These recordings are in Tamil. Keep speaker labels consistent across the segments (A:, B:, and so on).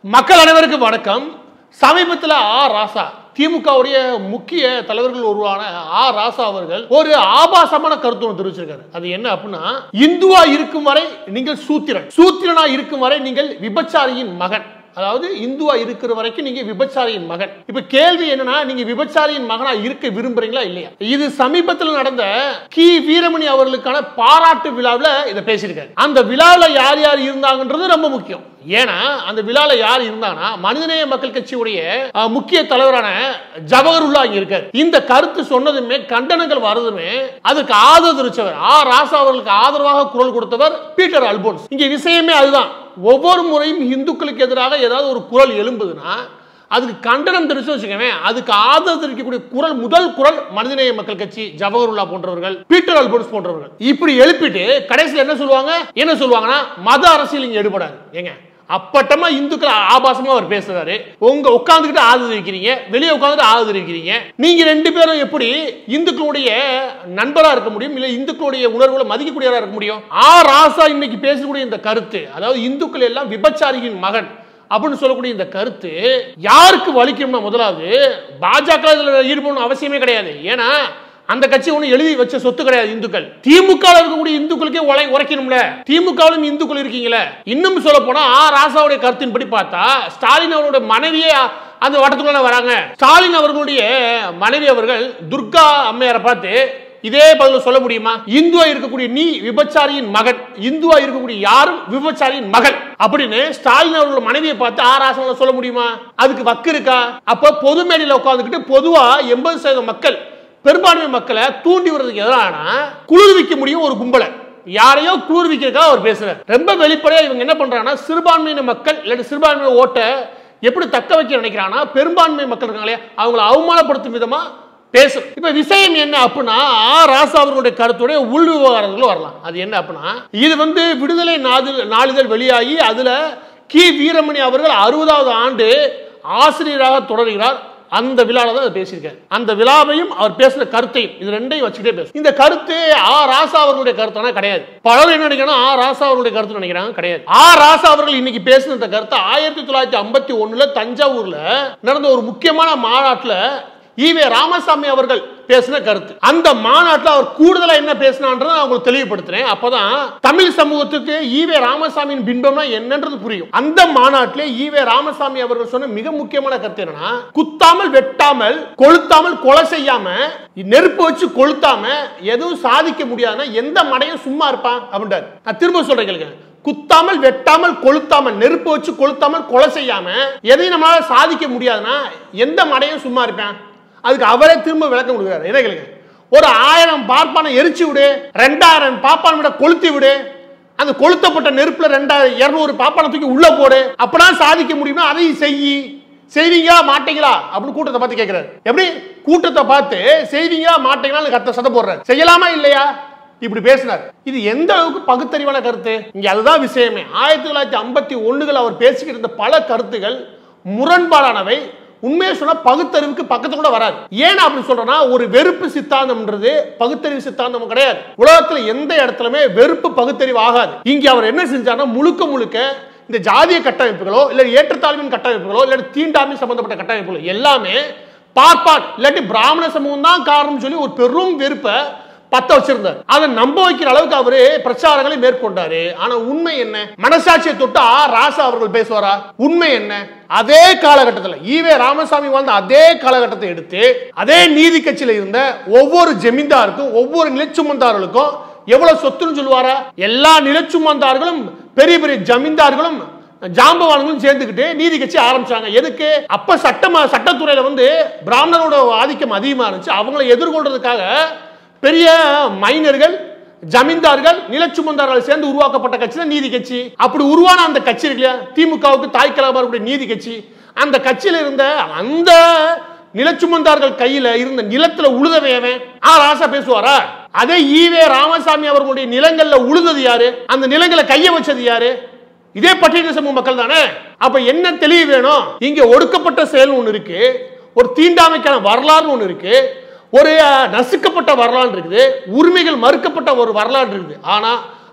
A: மக்கள் அனைவருக்கும் வணக்கம் சமீபத்தில் ஆ ராசா திமுகவுடைய முக்கிய தலைவர்கள் உருவான ஆ ராசா அவர்கள் ஒரு ஆபாசமான கருத்து ஒன்று தெரிவிச்சிருக்காரு அது என்ன அப்படின்னா இந்துவா இருக்கும் வரை நீங்கள் சூத்திரன் சூத்திரனா இருக்கும் வரை நீங்கள் விபச்சாரியின் மகன் அதாவது இந்துவா இருக்கிற வரைக்கும் நீங்க விபச்சாரியின் மகன் இப்ப கேள்வி என்னன்னா நீங்க விபச்சாரியின் மகனா இருக்க விரும்புறீங்களா இல்லையா இது சமீபத்தில் நடந்த கி வீரமணி அவர்களுக்கான பாராட்டு விழாவில் இதை பேசியிருக்காரு அந்த விழாவில் யார் யார் இருந்தாங்கன்றது ரொம்ப முக்கியம் ஏன்னா அந்த விழால யார் இருந்தாங்கன்னா மனிதநேய மக்கள் கட்சியுடைய அஹ், முக்கிய தலைவரான ஜவஹருல்லா இங்க இருக்காரு இந்த கருத்து சொன்னதுமே கண்டனங்கள் வரதுமே அதுக்கு ஆதரவு தெரிவிச்சவர் ஆ ராசா அவர்களுக்கு ஆதரவாக குரல் கொடுத்தவர் பீட்டர் அல்போன்ஸ் இங்க விஷயமே அதுதான் ஒவ்வொரு முறையும் இந்துக்களுக்கு எதிராக ஏதாவது ஒரு குரல் எழும்புதுன்னா அதுக்கு கண்டனம் தெரிவிச்சு வச்சுக்கவே அதுக்கு ஆதரவு தெரிவிக்கக்கூடிய குரல் முதல் குரல் மனிதநேய மக்கள் கட்சி ஜவஹருல்லா போன்றவர்கள் பீட்டர் அல்போன்ஸ் போன்றவர்கள் இப்படி எழுப்பிட்டு கடைசியில் என்ன சொல்லுவாங்க என்ன சொல்லுவாங்கன்னா மத அரசியல் இங்க எடுபடாது ஏங்க அப்பட்டமா இந்துக்கள் ஆபாசமா அவர் பேசுறாரு உங்க உட்கார்ந்துகிட்டு ஆதரவு தெரிவிக்கிறீங்க வெளியே உட்கார்ந்துட்டு ஆதரவு தெரிவிக்கிறீங்க நீங்க ரெண்டு பேரும் எப்படி இந்துக்களுடைய நண்பரா இருக்க முடியும் இல்ல இந்துக்களுடைய உணர்வுகளை மதிக்கக்கூடியவரா இருக்க முடியும் ஆ ராசா இன்னைக்கு பேசக்கூடிய இந்த கருத்து அதாவது இந்துக்கள் எல்லாம் விபச்சாரியின் மகன் அப்படின்னு சொல்லக்கூடிய இந்த கருத்து யாருக்கு வலிக்கும்னா முதலாவது பாஜக இதுல ஈடுபடணும் அவசியமே கிடையாது ஏன்னா அந்த கட்சி ஒண்ணு எழுதி வச்ச சொத்து கிடையாது இந்துக்கள் திமுக ல இருக்கக்கூடிய இந்துக்களுக்கே உலை உரைக்கணும்ல திமுகவிலும் இந்துக்கள் இருக்கீங்களே இன்னும் சொல்ல போனா ஆ ராசாவுடைய கருத்தின்படி பார்த்தா ஸ்டாலின் அவருடைய மனைவியே அந்த வட்டத்துக்குள்ள வராங்க ஸ்டாலின் அவர்களுடைய மனைவி அவர்கள் துர்கா அம்மையாரை பார்த்து இதே பதில சொல்ல முடியுமா இந்துவா இருக்கக்கூடிய நீ விபச்சாரியின் மகன் இந்துவா இருக்கக்கூடிய யாரும் விபச்சாரியின் மகள் அப்படின்னு ஸ்டாலின் அவர்கள் மனைவியை பார்த்து ஆராசனம் சொல்ல முடியுமா அதுக்கு வக்கு இருக்கா அப்ப பொது மேடையில் உட்காந்துக்கிட்டு பொதுவா எண்பது சதவீத மக்கள் பெரும்பான்மை மக்களை தூண்டி வர்றதுக்கு எதிரான குளிர்விக்க முடியும் ஒரு கும்பலை யாரையோ குளிர்விக்கிறதுக்காக அவர் பேசுறாரு ரொம்ப வெளிப்படையா இவங்க என்ன பண்றாங்கன்னா சிறுபான்மையின மக்கள் இல்லாட்டி சிறுபான்மை ஓட்டை எப்படி தக்க வைக்க நினைக்கிறாங்கன்னா பெரும்பான்மை மக்கள் இருக்காங்களே அவங்கள அவமானப்படுத்தும் விதமா பேசும் இப்ப விஷயம் என்ன அப்படின்னா ஆ ராசா அவர்களுடைய கருத்துடைய உள் விவகாரங்களும் வரலாம் அது என்ன அப்படின்னா இது வந்து விடுதலை நாளிதழ் நாளிதழ் வெளியாகி அதுல கி வீரமணி அவர்கள் அறுபதாவது ஆண்டு ஆசிரியராக தொடர்கிறார் அந்த விழால தான் அவர் பேசியிருக்காரு அந்த விழாவையும் அவர் பேசின கருத்தையும் இது ரெண்டையும் வச்சுக்கிட்டே பேசும் இந்த கருத்து ஆ ராசா அவர்களுடைய கருத்தானா கிடையாது பலர் என்ன நினைக்கிறாங்க ஆ ராசா அவர்களுடைய கருத்து நினைக்கிறாங்க கிடையாது ஆ ராசா அவர்கள் இன்னைக்கு பேசின இந்த கருத்தை ஆயிரத்தி தொள்ளாயிரத்தி ஐம்பத்தி ஒண்ணுல தஞ்சாவூர்ல நடந்த ஒரு முக்கியமான மாநாட்டுல ஈவே ராமசாமி அவர்கள் பேசின கருத்து அந்த மாநாட்டில் அவர் கூடுதலா என்ன பேசினான்றதை நான் உங்களுக்கு தெளிவுபடுத்துறேன் அப்பதான் தமிழ் சமூகத்துக்கு ஈவே ராமசாமியின் பின்பம்னா என்னன்றது புரியும் அந்த மாநாட்டிலே ஈவே ராமசாமி அவர்கள் சொன்ன மிக முக்கியமான கருத்து என்னன்னா குத்தாமல் வெட்டாமல் கொளுத்தாமல் கொலை செய்யாம நெருப்பு வச்சு கொளுத்தாம எதுவும் சாதிக்க முடியாதுன்னா எந்த மடையும் சும்மா இருப்பான் அப்படின்றாரு நான் திரும்ப சொல்றேன் கேளுங்க குத்தாமல் வெட்டாமல் கொளுத்தாமல் நெருப்பு வச்சு கொளுத்தாமல் கொலை செய்யாம எதையும் நம்மளால சாதிக்க முடியாதுன்னா எந்த மடையும் சும்மா இருப்பேன் அதுக்கு அவரே திரும்ப விளக்கம் கொடுக்குறாரு என்ன கேளுங்க ஒரு ஆயிரம் பார்ப்பானை எரிச்சு விடு ரெண்டாயிரம் பாப்பான் விட கொளுத்தி விடு அந்த கொளுத்தப்பட்ட நெருப்புல ரெண்டாயிரம் இருநூறு பாப்பானை தூக்கி உள்ள போடு அப்பதான் சாதிக்க முடியும்னா அதையும் செய்யி செய்வீங்களா மாட்டீங்களா அப்படின்னு கூட்டத்தை பார்த்து கேட்கிறாரு எப்படி கூட்டத்தை பார்த்து செய்வீங்களா மாட்டீங்களா கத்த சதை போடுறாரு செய்யலாமா இல்லையா இப்படி பேசினார் இது எந்த அளவுக்கு பகுத்தறிவான கருத்து இங்க அதுதான் விஷயமே ஆயிரத்தி தொள்ளாயிரத்தி ஐம்பத்தி ஒண்ணுகள் அவர் பேசிக்கிட்டு இருந்த பல கருத்துகள் முரண்பாடானவை உண்மையை சொன்னா பகுத்தறிவுக்கு பக்கத்து கூட வராது ஏன் அப்படி சொல்றேன்னா ஒரு வெறுப்பு சித்தாந்தம்ன்றது பகுத்தறிவு சித்தாந்தம் கிடையாது உலகத்துல எந்த இடத்துலயுமே வெறுப்பு பகுத்தறிவு ஆகாது இங்க அவர் என்ன செஞ்சார்னா முழுக்க முழுக்க இந்த ஜாதிய கட்டமைப்புகளோ இல்ல ஏற்றத்தாழ்வின் கட்டமைப்புகளோ இல்ல தீண்டாமை சம்பந்தப்பட்ட கட்டமைப்புகளோ எல்லாமே பார்ப்பான் இல்லாட்டி பிராமண சமூகம் தான் காரணம் சொல்லி ஒரு பெரும் வெறுப்பை பத்த வச்சிருந்தார் அதை நம்ப வைக்கிற அளவுக்கு அவரு பிரச்சாரங்களை மேற்கொண்டாரு ஆனா உண்மை என்ன மனசாட்சியை தொட்டு ஆ ராசா அவர்கள் பேசுவாரா உண்மை என்ன அதே காலகட்டத்தில் ஈவே ராமசாமி வாழ்ந்த அதே காலகட்டத்தை எடுத்து அதே நீதி கட்சியில இருந்த ஒவ்வொரு ஜமீன்தாருக்கும் ஒவ்வொரு நிலச்சுமந்தார்களுக்கும் எவ்வளவு சொத்துன்னு சொல்லுவாரா எல்லா நிலச்சுமந்தார்களும் பெரிய பெரிய ஜமீன்தார்களும் ஜாம்பவான்களும் சேர்ந்துக்கிட்டு நீதி கட்சி ஆரம்பிச்சாங்க எதுக்கு அப்ப சட்டமா சட்டத்துறையில வந்து பிராமணரோட ஆதிக்கம் அதிகமா இருந்துச்சு அவங்களை எதிர்கொள்றதுக்காக பெரிய மைனர்கள் ஜமீன்தார்கள் நிலச்சுமந்தார்கள் சேர்ந்து உருவாக்கப்பட்ட கட்சி தான் நீதி கட்சி அப்படி உருவான அந்த கட்சி இருக்கு இல்லையா திமுகவுக்கு தாய் கலாபாருடைய நீதி கட்சி அந்த கட்சியில இருந்த அந்த நிலச்சுமந்தார்கள் கையில இருந்த நிலத்துல உழுதவையவன் ஆ ராசா பேசுவாரா அதே ஈவே ராமசாமி அவர்களுடைய நிலங்கள்ல உழுதது யாரு அந்த நிலங்களை கைய வச்சது யாரு இதே பட்டியல சமூக மக்கள் தானே அப்ப என்ன தெளிவு வேணும் இங்க ஒடுக்கப்பட்ட செயல் ஒண்ணு இருக்கு ஒரு தீண்டாமைக்கான வரலாறு ஒண்ணு இருக்கு ஒரு அஹ், நசுக்கப்பட்ட வரலாறு இருக்குது உரிமைகள் மறுக்கப்பட்ட ஒரு வரலாறு இருக்குது ஆனா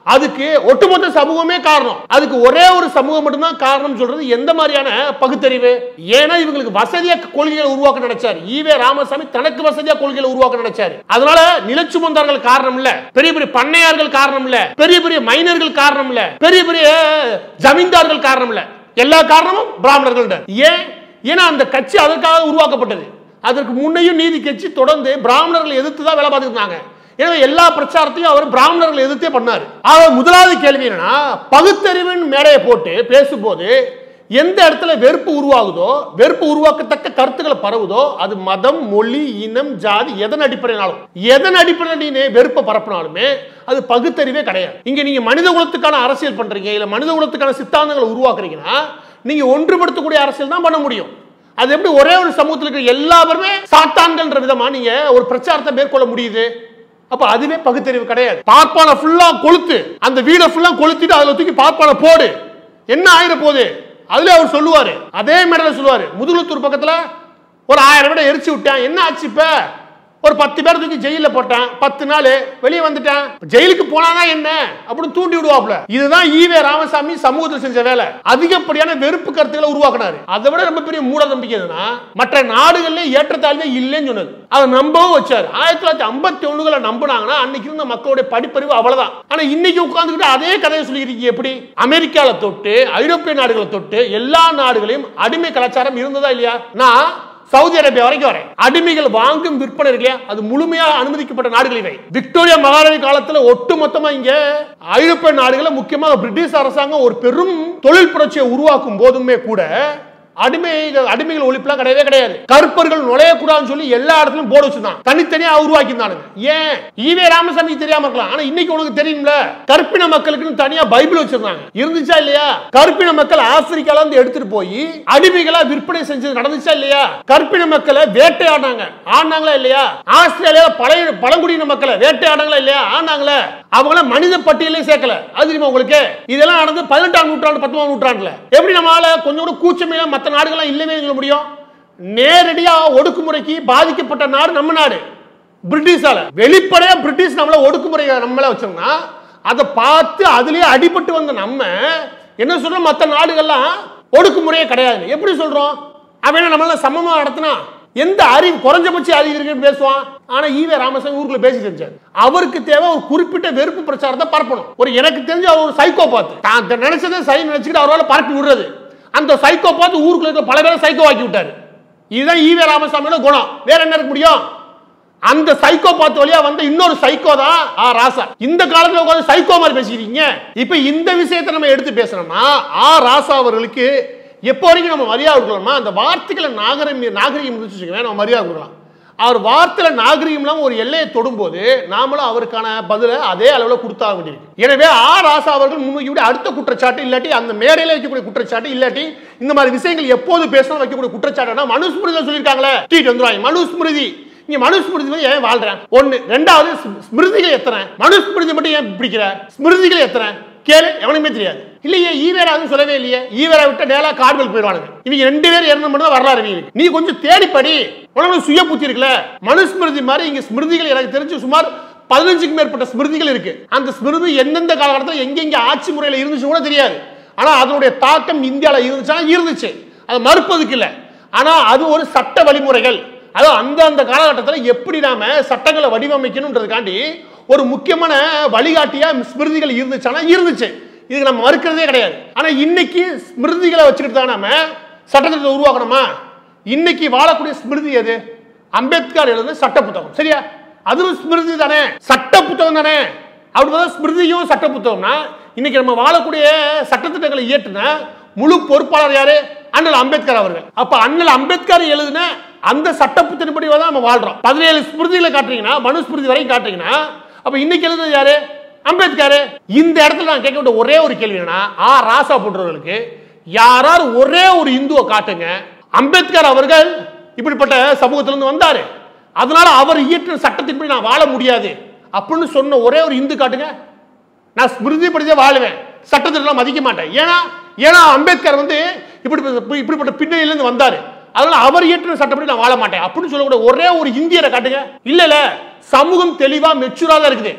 A: அதுக்கு ஒட்டுமொத்த சமூகமே காரணம் அதுக்கு ஒரே ஒரு சமூகம் மட்டும்தான் காரணம் சொல்றது எந்த மாதிரியான பகுத்தறிவு ஏன்னா இவங்களுக்கு வசதியா கொள்கைகளை உருவாக்க நினைச்சாரு ஈவே ராமசாமி தனக்கு வசதியா கொள்கைகளை உருவாக்க நினைச்சாரு அதனால நிலச்சுமந்தார்கள் காரணம் இல்ல பெரிய பெரிய பண்ணையார்கள் காரணம் இல்ல பெரிய பெரிய மைனர்கள் காரணம் இல்ல பெரிய பெரிய ஜமீன்தார்கள் காரணம் இல்ல எல்லா காரணமும் பிராமணர்கள் ஏன் ஏன்னா அந்த கட்சி அதற்காக உருவாக்கப்பட்டது அதற்கு முன்னையும் நீதி கட்சி தொடர்ந்து பிராமணர்களை எதிர்த்து தான் வேலை பார்த்துட்டு இருந்தாங்க எனவே எல்லா பிரச்சாரத்தையும் அவர் பிராமணர்களை எதிர்த்தே பண்ணாரு ஆக முதலாவது கேள்வி என்னன்னா பகுத்தறிவின் மேடையை போட்டு பேசும்போது எந்த இடத்துல வெறுப்பு உருவாகுதோ வெறுப்பு உருவாக்கத்தக்க கருத்துக்களை பரவுதோ அது மதம் மொழி இனம் ஜாதி எதன் அடிப்படையினாலும் எதன் அடிப்படையில் நீ வெறுப்பை பரப்பினாலுமே அது பகுத்தறிவே கிடையாது இங்க நீங்க மனித குலத்துக்கான அரசியல் பண்றீங்க இல்ல மனித குலத்துக்கான சித்தாந்தங்களை உருவாக்குறீங்கன்னா நீங்க ஒன்றுபடுத்தக்கூடிய அரசியல் தான் பண்ண முடியும் அது எப்படி ஒரே ஒரு சமூகத்தில் இருக்கிற எல்லாருமே சாத்தான்கள்ன்ற விதமா நீங்க ஒரு பிரச்சாரத்தை மேற்கொள்ள முடியுது அப்ப அதுவே பகுத்தறிவு கிடையாது பார்ப்பான ஃபுல்லா கொளுத்து அந்த வீடை ஃபுல்லா கொளுத்திட்டு அதுல தூக்கி பார்ப்பான போடு என்ன ஆயிர போகுது அதுல அவர் சொல்லுவாரு அதே மேடையில சொல்லுவாரு முதுகுளத்தூர் பக்கத்துல ஒரு ஆயிரம் வீடை எரிச்சு விட்டேன் என்ன ஆச்சு இப்ப ஒரு பத்து பேர் தூக்கி ஜெயில போட்டான் பத்து நாள் வெளியே வந்துட்டான் ஜெயிலுக்கு போனாதான் என்ன அப்படின்னு தூண்டி விடுவாப்ல இதுதான் ஈவே ராமசாமி சமூகத்தில் செஞ்ச வேலை அதிகப்படியான வெறுப்பு கருத்துக்களை உருவாக்குனாரு அதை விட ரொம்ப பெரிய மூட நம்பிக்கை எதுனா மற்ற நாடுகள்ல ஏற்றத்தாழ்வே இல்லைன்னு சொன்னது அதை நம்பவும் வச்சாரு ஆயிரத்தி தொள்ளாயிரத்தி ஐம்பத்தி ஒண்ணுகளை நம்பினாங்கன்னா அன்னைக்கு இருந்த மக்களுடைய படிப்பறிவு அவ்வளவுதான் ஆனா இன்னைக்கு உட்கார்ந்துக்கிட்டு அதே கதையை சொல்லிக்கிறீங்க எப்படி அமெரிக்கால தொட்டு ஐரோப்பிய நாடுகளை தொட்டு எல்லா நாடுகளையும் அடிமை கலாச்சாரம் இருந்ததா இல்லையா நான் சவுதி அரேபியா வரைக்கும் வரேன் அடிமைகள் வாங்கும் விற்பனை இருக்கு இல்லையா அது முழுமையாக அனுமதிக்கப்பட்ட நாடுகள் இவை விக்டோரியா மகாராணி காலத்துல ஒட்டு மொத்தமா இங்க ஐரோப்பிய நாடுகளை முக்கியமாக பிரிட்டிஷ் அரசாங்கம் ஒரு பெரும் தொழில் புரட்சியை உருவாக்கும் போதுமே கூட அடிமை அடிமைகள் ஒழிப்புலாம் கிடையவே கிடையாது கருப்பர்கள் நுழையக்கூடாதுன்னு சொல்லி எல்லா இடத்துலயும் போர்டு வச்சிருந்தான் தனித்தனியா உருவாக்கியிருந்தானுங்க ஏன் ஈவே ராமசாமி தெரியாம இருக்கலாம் ஆனா இன்னைக்கு உனக்கு தெரியும்ல கற்பின மக்களுக்குன்னு தனியா பைபிள் வச்சிருந்தாங்க இருந்துச்சா இல்லையா கற்பின மக்கள் ஆப்பிரிக்கால இருந்து எடுத்துட்டு போய் அடிமைகளா விற்பனை செஞ்சது நடந்துச்சா இல்லையா கற்பின மக்களை வேட்டையாடினாங்க ஆனாங்களா இல்லையா ஆஸ்திரேலியா பழைய பழங்குடியின மக்களை வேட்டையாடாங்களா இல்லையா ஆனாங்களே அவங்கள மனித பட்டியலே சேர்க்கல அது தெரியுமா உங்களுக்கு இதெல்லாம் நடந்து பதினெட்டாம் நூற்றாண்டு பத்தொன்பதாம் நூற்றாண்டுல எப்படி நம்மளால கொஞ்சம் கூட கூச்சமே மற்ற நாடுகள்லாம் இல்லவே சொல்ல முடியும் நேரடியா ஒடுக்குமுறைக்கு பாதிக்கப்பட்ட நாடு நம்ம நாடு பிரிட்டிஷால வெளிப்படையா பிரிட்டிஷ் நம்மள ஒடுக்குமுறை நம்மள வச்சோம்னா அதை பார்த்து அதுலயே அடிபட்டு வந்த நம்ம என்ன சொல்றோம் மற்ற நாடுகள்லாம் ஒடுக்குமுறையே கிடையாது எப்படி சொல்றோம் அவன் நம்மள சமமா நடத்தினா எந்த அறிவு குறைஞ்சபட்ச அறிவு இருக்குன்னு பேசுவான் ஆனா ஈவே ராமசாமி ஊருக்குள்ள பேசி தெரிஞ்சாரு அவருக்கு தேவை ஒரு குறிப்பிட்ட வெறுப்பு பிரச்சாரத்தை பரப்பணும் ஒரு எனக்கு தெரிஞ்ச அவர் ஒரு சைக்கோ பார்த்து தான் நினைச்சதை சரி நினைச்சுக்கிட்டு அவரால் பரப்பி விடுறது அந்த சைக்கோ பார்த்து ஊருக்குள்ள இருக்க பல பேரை சைக்கோ ஆக்கி விட்டாரு இதுதான் ஈவே ராமசாமியோட குணம் வேற என்ன இருக்க முடியும் அந்த சைக்கோ பார்த்து வழியா வந்த இன்னொரு சைக்கோ தான் ஆ ராசா இந்த காலத்துல உட்காந்து சைக்கோ மாதிரி பேசிக்கிறீங்க இப்ப இந்த விஷயத்தை நம்ம எடுத்து பேசணும்னா ஆ ராசா அவர்களுக்கு எப்போ வரைக்கும் நம்ம மரியாதை கொடுக்கலாமா அந்த வார்த்தைகளை நாகரிகம் நாகரிகம் இருந்துச்சு வச்சுக்கோங்களேன், நம்ம மரியாதை கொடுக்கலாம் அவர் வார்த்தையில நாகரிகம் இல்லாம ஒரு எல்லையை தொடும்போது நாமளும் அவருக்கான பதிலை அதே அளவில் கொடுத்தாக வேண்டியிருக்கு எனவே ஆ ராசா அவர்கள் முன்வைக்கக்கூடிய அடுத்த குற்றச்சாட்டு இல்லாட்டி அந்த மேடையில வைக்கக்கூடிய குற்றச்சாட்டு இல்லாட்டி இந்த மாதிரி விஷயங்கள் எப்போது பேசணும் வைக்கக்கூடிய குற்றச்சாட்டுனா மனுஸ்மிருதி சொல்லியிருக்காங்களே தீட்டு வந்துருவாங்க மனுஸ்மிருதி நீங்க மனுஸ்மிருதி வந்து ஏன் வாழ்றேன் ஒண்ணு ரெண்டாவது ஸ்ம- ஸ்மிருதிகள் எத்தனை மனுஸ்மிருதி மட்டும் ஏன் பிடிக்கிற ஸ்மிருதிகள் எத்தனை கேளு எவனுக்குமே தெரியாது இல்லையே ஈவேராதுன்னு சொல்லவே இல்லையே ஈவேரா விட்ட நேரா காடுகள் போயிடுவானுங்க இவங்க ரெண்டு பேரும் இறந்து மட்டும் தான் வரலாறு இவங்களுக்கு நீ கொஞ்சம் தேடி படி உனக்கு சுய புத்தி இருக்குல்ல மனுஸ்மிருதி மாதிரி இங்க ஸ்மிருதிகள் எனக்கு தெரிஞ்சு சுமார் பதினஞ்சுக்கு மேற்பட்ட ஸ்மிருதிகள் இருக்கு அந்த ஸ்மிருதி எந்தெந்த காலகட்டத்தில் எங்கெங்க ஆட்சி முறையில் இருந்துச்சு கூட தெரியாது ஆனா அதனுடைய தாக்கம் இந்தியாவில் இருந்துச்சா இருந்துச்சு அது மறுப்பதுக்கு இல்லை ஆனா அது ஒரு சட்ட வழிமுறைகள் அது அந்த அந்த காலகட்டத்தில் எப்படி நாம சட்டங்களை வடிவமைக்கணுன்றதுக்காண்டி ஒரு முக்கியமான வழிகாட்டியா ஸ்மிருதிகள் இருந்துச்சானா இருந்துச்சு இதுக்கு நம்ம மறுக்கிறதே கிடையாது ஆனா இன்னைக்கு ஸ்மிருதிகளை வச்சுக்கிட்டு தான் நாம சட்டத்திட்டத்தை உருவாக்கணுமா இன்னைக்கு வாழக்கூடிய ஸ்மிருதி எது அம்பேத்கர் எழுதின சட்ட புத்தகம் சரியா அதுவும் ஸ்மிருதி தானே சட்ட புத்தகம் தானே அப்படிதான் ஸ்மிருதியும் சட்ட புத்தகம்னா இன்னைக்கு நம்ம வாழக்கூடிய சட்டத்திட்டங்களை இயற்றின முழு பொறுப்பாளர் யாரு அண்ணல் அம்பேத்கர் அவர்கள் அப்ப அண்ணல் அம்பேத்கர் எழுதின அந்த சட்ட புத்தகப்படி தான் நம்ம வாழ்றோம் பதினேழு ஸ்மிருதிகளை காட்டுறீங்கன்னா மனுஸ்மிருதி வரைக்கும் காட்டுறீங்கன்னா அப்ப இன்னைக்கு எழுதுனது யாரு அம்பேத்கர் இந்த இடத்துல நான் கேட்க வேண்டிய ஒரே ஒரு கேள்வி என்னன்னா ஆ ராசா போன்றவர்களுக்கு யாராவது ஒரே ஒரு இந்துவை காட்டுங்க அம்பேத்கர் அவர்கள் இப்படிப்பட்ட சமூகத்திலிருந்து வந்தாரு அதனால அவர் இயற்றின சட்டத்தின்படி நான் வாழ முடியாது அப்படின்னு சொன்ன ஒரே ஒரு இந்து காட்டுங்க நான் ஸ்மிருதிப்படிதான் வாழுவேன் சட்டத்திலாம் மதிக்க மாட்டேன் ஏன்னா ஏன்னா அம்பேத்கர் வந்து இப்படி இப்படிப்பட்ட பின்னணியிலேருந்து வந்தாரு அதனால அவர் இயற்றின சட்டப்படி நான் வாழ மாட்டேன் அப்படின்னு சொல்லக்கூடிய ஒரே ஒரு இந்தியரை காட்டுங்க இல்ல இல்ல சமூகம் தெளிவா மெச்சூரா தான் இருக்குது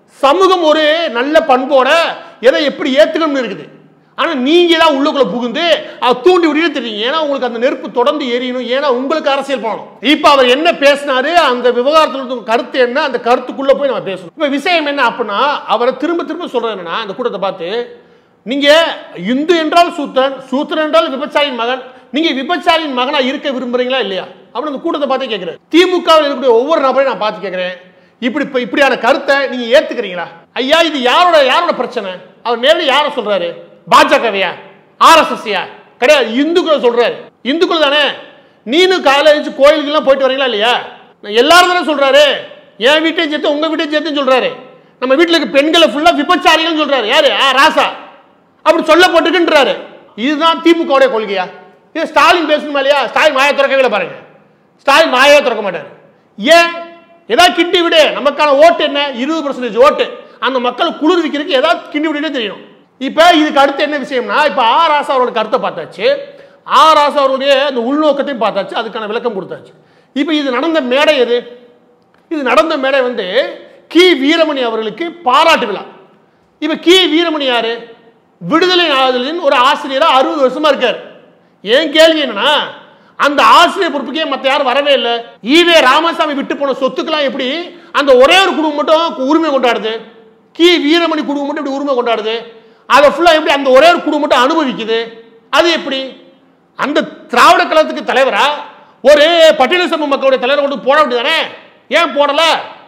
A: சமூகம் ஒரு நல்ல பண்போட எதை எப்படி ஏத்துக்கணும்னு இருக்குது ஆனா நீங்க தான் உள்ளுக்குள்ள புகுந்து அதை தூண்டி விட்டு தெரியும் ஏன்னா உங்களுக்கு அந்த நெருப்பு தொடர்ந்து எரியணும் ஏன்னா உங்களுக்கு அரசியல் பண்ணணும் இப்ப அவர் என்ன பேசினாரு அந்த விவகாரத்துல இருந்த கருத்து என்ன அந்த கருத்துக்குள்ள போய் நம்ம பேசணும் இப்ப விஷயம் என்ன அப்படின்னா அவரை திரும்ப திரும்ப சொல்றது என்னன்னா அந்த கூட்டத்தை பார்த்து நீங்க இந்து என்றால் சூத்திரன் சூத்திரன் என்றால் விபச்சாரியின் மகன் நீங்க விபச்சாரியின் மகனா இருக்க விரும்புறீங்களா இல்லையா அப்படின்னு அந்த கூட்டத்தை பார்த்தே கேட்கிறேன் திமுகவில் இருக்கக்கூடிய ஒவ்வொரு நபரையும் நான் பார்த்து கேட்கிறேன் இப்படி இப்ப இப்படியான கருத்தை நீங்க ஏத்துக்கிறீங்களா ஐயா இது யாரோட யாரோட பிரச்சனை அவர் நேரடி யாரை சொல்றாரு பாஜகவையா ஆர்எஸ்எஸ்யா கிடையாது இந்துக்களை சொல்றாரு இந்துக்கள் தானே நீனும் காலையில எழுந்து கோயிலுக்கெல்லாம் போயிட்டு வரீங்களா இல்லையா நான் எல்லாரும் தானே சொல்றாரு என் வீட்டையும் சேர்த்து உங்க வீட்டையும் சேர்த்துன்னு சொல்றாரு நம்ம வீட்டில் இருக்க பெண்களை ஃபுல்லா விபச்சாரிகள் சொல்றாரு யாரு ஆ ராசா அப்படி சொல்லப்பட்டிருக்குன்றாரு இதுதான் திமுகவுடைய கொள்கையா இது ஸ்டாலின் பேசணுமா இல்லையா ஸ்டாலின் வாயை திறக்கவே பாருங்க ஸ்டாலின் வாயே திறக்க மாட்டார் ஏன் ஏதாவது கிண்டி விடு நமக்கான ஓட்டு என்ன இருபது பர்சன்டேஜ் ஓட்டு அந்த மக்கள் குளிர்விக்கிறதுக்கு ஏதாவது கிண்டி விட்டுட்டே தெரியணும் இப்போ இதுக்கு அடுத்து என்ன விஷயம்னா இப்போ ஆ ராசா அவரோட கருத்தை பார்த்தாச்சு ஆ ராசா அவருடைய அந்த உள்நோக்கத்தையும் பார்த்தாச்சு அதுக்கான விளக்கம் கொடுத்தாச்சு இப்போ இது நடந்த மேடை எது இது நடந்த மேடை வந்து கி வீரமணி அவர்களுக்கு பாராட்டு விழா இப்ப கி வீரமணி யாரு விடுதலை நாளிதழின் ஒரு ஆசிரியரா அறுபது வருஷமா இருக்காரு ஏன் கேள்வி என்னன்னா அந்த ஆசிரியர் பொறுப்புக்கே மத்த யாரும் வரவே இல்லை ஈவே ராமசாமி விட்டு போன சொத்துக்கெல்லாம் எப்படி அந்த ஒரே ஒரு குடும்பம் மட்டும் உரிமை கொண்டாடுது கி வீரமணி குடும்பம் மட்டும் இப்படி உரிமை கொண்டாடுது அதை ஃபுல்லா எப்படி அந்த ஒரே ஒரு குடும்பம் மட்டும் அனுபவிக்குது அது எப்படி அந்த திராவிட கழகத்துக்கு தலைவரா ஒரு பட்டியல் சமூக மக்களுடைய தலைவரை கொண்டு போட வேண்டியதானே ஏன் போடல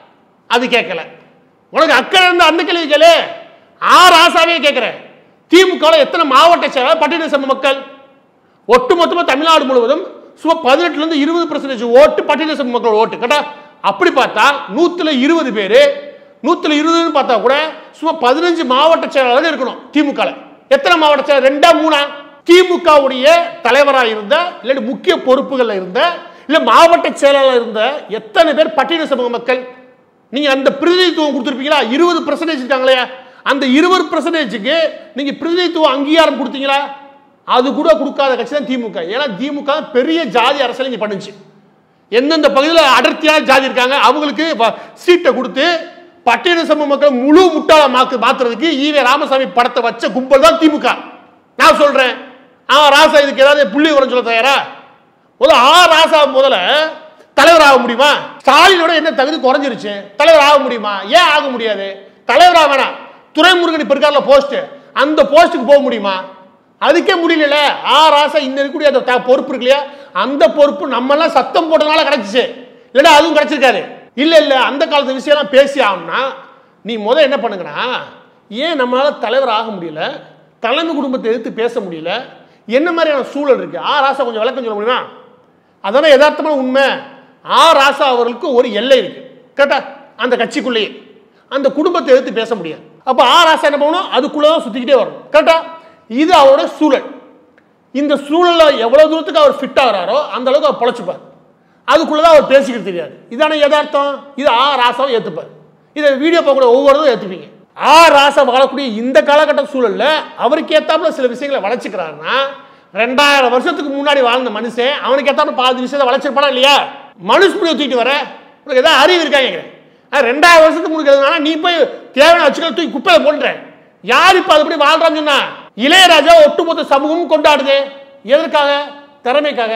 A: அது கேட்கல உனக்கு அக்கறை இருந்த அந்த கேள்வி கேளு ஆறு ஆசாவே கேட்கிறேன் திமுக எத்தனை மாவட்ட செயலாளர் பட்டியல் சமூக மக்கள் ஒட்டுமொத்தமா தமிழ்நாடு முழுவதும் சும்மா பதினெட்டுல இருந்து இருபது பர்சன்டேஜ் ஓட்டு பட்டியல் சமூக மக்கள் ஓட்டு கேட்டா அப்படி பார்த்தா நூத்துல இருபது பேரு நூத்துல இருபதுன்னு பார்த்தா கூட சும்மா பதினஞ்சு மாவட்ட செயலாளர்கள் இருக்கணும் திமுக எத்தனை மாவட்ட செயலர் ரெண்டா மூணா திமுகவுடைய தலைவராக இருந்த இல்லாட்டி முக்கிய பொறுப்புகள்ல இருந்த இல்ல மாவட்ட செயலாளர் இருந்த எத்தனை பேர் பட்டியல் சமூக மக்கள் நீங்க அந்த பிரதிநிதித்துவம் கொடுத்துருப்பீங்களா இருபது பர்சன்டேஜ் இருக்காங்களே அந்த இருபது பர்சன்டேஜுக்கு நீங்க பிரதிநிதித்துவம் அங்கீகாரம் கொடுத்தீங்களா அது கூட கொடுக்காத கட்சி தான் திமுக ஏன்னா திமுக பெரிய ஜாதி அரசியல் இங்க பண்ணுச்சு எந்தெந்த பகுதியில் அடர்த்தியான ஜாதி இருக்காங்க அவங்களுக்கு வ- சீட்டை கொடுத்து பட்டியல சமூக மக்கள் முழு முட்டாள மாக்கு மாத்துறதுக்கு ஈவே ராமசாமி படத்தை வச்ச கும்பல் தான் திமுக நான் சொல்றேன் ஆ ராசா இதுக்கு ஏதாவது புள்ளி உரம் சொல்ல தயாரா முதல்ல ஆ ராசா முதல்ல தலைவர் ஆக முடியுமா ஸ்டாலினோட என்ன தகுதி குறைஞ்சிருச்சு தலைவர் ஆக முடியுமா ஏன் ஆக முடியாது தலைவரா வேணாம் துரைமுருகன் இப்ப இருக்கார்ல போஸ்ட் அந்த போஸ்ட்டுக்கு போக முடியுமா அதுக்கே முடியல ஆ ராசா இந்த இருக்கக்கூடிய அந்த த- பொறுப்பு இருக்கு இல்லையா அந்த பொறுப்பு நம்ம எல்லாம் சத்தம் போட்டதுனால கிடைச்சிச்சு இல்லைன்னா அதுவும் கிடைச்சிருக்காது இல்ல இல்ல அந்த காலத்து விஷயம்லாம் பேசி ஆகணும்னா நீ முத என்ன பண்ணுங்கன்னா ஏன் நம்மளால தலைவர் ஆக முடியல தலைமை குடும்பத்தை எதிர்த்து பேச முடியல என்ன மாதிரியான சூழல் இருக்கு ஆ ராசா கொஞ்சம் விளக்கம் சொல்ல முடியுமா அதான யதார்த்தமான உண்மை ஆ ராசா அவர்களுக்கு ஒரு எல்லை இருக்கு கரெக்டா அந்த கட்சிக்குள்ளேயே அந்த குடும்பத்தை எதிர்த்து பேச முடியாது அப்ப ஆ ராசா என்ன பண்ணணும் அதுக்குள்ள தான் சுத்திக்கிட்டே வரும் கரெக்டா இது அவரோட சூழல் இந்த சூழல்ல எவ்வளவு தூரத்துக்கு அவர் ஃபிட் ஆகிறாரோ அந்த அளவுக்கு அவர் பொழைச்சுப்பார் அதுக்குள்ளதான் அவர் பேசிக்கிட்டு தெரியாது இதான யதார்த்தம் இது ஆ ராசாவை ஏத்துப்பார் இதை வீடியோ பார்க்கக்கூடிய ஒவ்வொருத்தரும் ஏத்துப்பீங்க ஆ ராசா வாழக்கூடிய இந்த காலகட்ட சூழல்ல அவருக்கு ஏத்தாப்புல சில விஷயங்களை வளைச்சுக்கிறாருன்னா ரெண்டாயிரம் வருஷத்துக்கு முன்னாடி வாழ்ந்த மனுஷன் அவனுக்கு ஏத்தாப்புல பாதி விஷயத்தை வளைச்சிருப்பானா இல்லையா மனுஸ்மிருதியை தூக்கிட்டு வர உனக்கு ஏதாவது அறிவு இருக்கா கேட்கிறேன் ஆ, ரெண்டாயிரம் வருஷத்துக்கு முன்னாடி நீ போய் தேவையான வச்சுக்கல தூக்கி குப்பையில போடுற யார் இப்ப அதுபடி வாழ்றான்னு சொன்னா இளையராஜா ஒட்டுமொத்த சமூகமும் கொண்டாடுது எதற்காக திறமைக்காக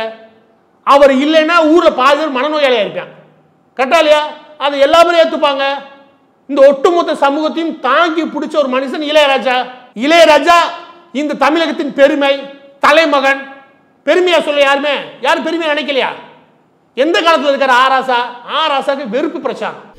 A: அவர் இல்லைன்னா ஊர்ல பாதி பேர் மனநோயாளியா இருப்பான் கரெக்டா இல்லையா அது எல்லா பேரும் ஏத்துப்பாங்க இந்த ஒட்டுமொத்த சமூகத்தையும் தாங்கி பிடிச்ச ஒரு மனுஷன் இளையராஜா இளையராஜா இந்த தமிழகத்தின் பெருமை தலைமகன் பெருமையா சொல்ல யாருமே யாரும் பெருமையா நினைக்கலையா எந்த காலத்துல இருக்காரு ஆராசா ஆராசாக்கு வெறுப்பு பிரச்சாரம்